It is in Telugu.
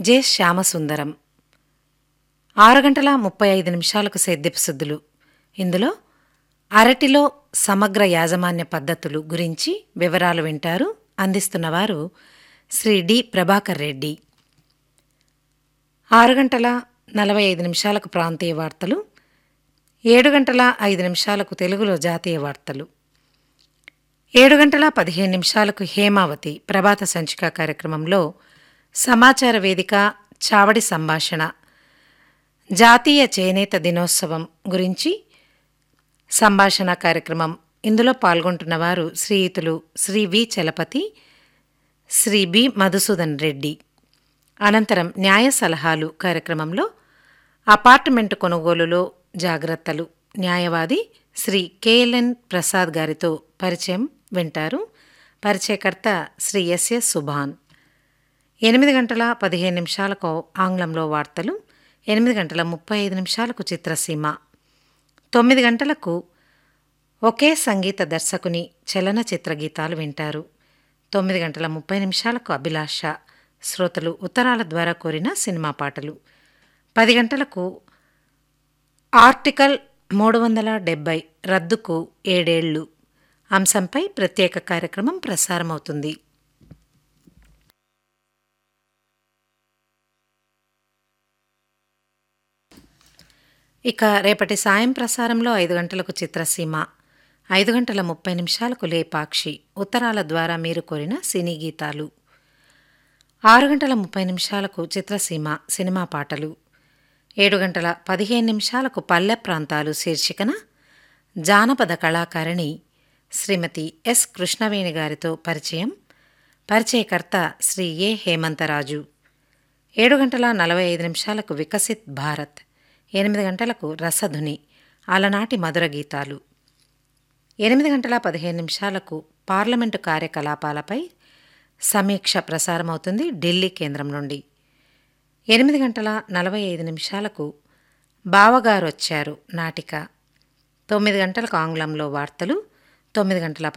జె శ్యామసుందరం ఆరు గంటల ముప్పై ఐదు నిమిషాలకు సేద్యపు సుద్దులు ఇందులో అరటిలో సమగ్ర యాజమాన్య పద్ధతులు గురించి వివరాలు వింటారు అందిస్తున్నవారు శ్రీ డి ప్రభాకర్ రెడ్డి ఆరు గంటల నలభై ఐదు నిమిషాలకు ప్రాంతీయ వార్తలు ఏడు గంటల ఐదు నిమిషాలకు తెలుగులో జాతీయ వార్తలు ఏడు గంటల పదిహేను నిమిషాలకు హేమావతి ప్రభాత సంచిక కార్యక్రమంలో సమాచార వేదిక చావడి సంభాషణ జాతీయ చేనేత దినోత్సవం గురించి సంభాషణ కార్యక్రమం ఇందులో పాల్గొంటున్నవారు శ్రీయుతులు శ్రీ వి చలపతి శ్రీ బి మధుసూదన్ రెడ్డి అనంతరం న్యాయ సలహాలు కార్యక్రమంలో అపార్ట్మెంట్ కొనుగోలులో జాగ్రత్తలు న్యాయవాది శ్రీ కేఎల్ఎన్ ప్రసాద్ గారితో పరిచయం వింటారు పరిచయకర్త శ్రీ ఎస్ఎస్ సుభాన్ ఎనిమిది గంటల పదిహేను నిమిషాలకు ఆంగ్లంలో వార్తలు ఎనిమిది గంటల ముప్పై ఐదు నిమిషాలకు చిత్రసీమ తొమ్మిది గంటలకు ఒకే సంగీత దర్శకుని చలనచిత్ర గీతాలు వింటారు తొమ్మిది గంటల ముప్పై నిమిషాలకు అభిలాష శ్రోతలు ఉత్తరాల ద్వారా కోరిన సినిమా పాటలు పది గంటలకు ఆర్టికల్ మూడు వందల డెబ్బై రద్దుకు ఏడేళ్లు అంశంపై ప్రత్యేక కార్యక్రమం ప్రసారమవుతుంది ఇక రేపటి సాయం ప్రసారంలో ఐదు గంటలకు చిత్రసీమ ఐదు గంటల ముప్పై నిమిషాలకు లేపాక్షి ఉత్తరాల ద్వారా మీరు కోరిన సినీ గీతాలు ఆరు గంటల ముప్పై నిమిషాలకు చిత్రసీమ సినిమా పాటలు ఏడు గంటల పదిహేను నిమిషాలకు పల్లె ప్రాంతాలు శీర్షికన జానపద కళాకారిణి శ్రీమతి ఎస్ కృష్ణవేణి గారితో పరిచయం పరిచయకర్త శ్రీ ఏ హేమంతరాజు ఏడు గంటల నలభై ఐదు నిమిషాలకు వికసిత్ భారత్ ఎనిమిది గంటలకు రసధుని అలనాటి మధుర గీతాలు ఎనిమిది గంటల పదిహేను నిమిషాలకు పార్లమెంటు కార్యకలాపాలపై సమీక్ష ప్రసారమవుతుంది ఢిల్లీ కేంద్రం నుండి ఎనిమిది గంటల నలభై ఐదు నిమిషాలకు బావగారొచ్చారు నాటిక తొమ్మిది గంటలకు ఆంగ్లంలో వార్తలు తొమ్మిది గంటల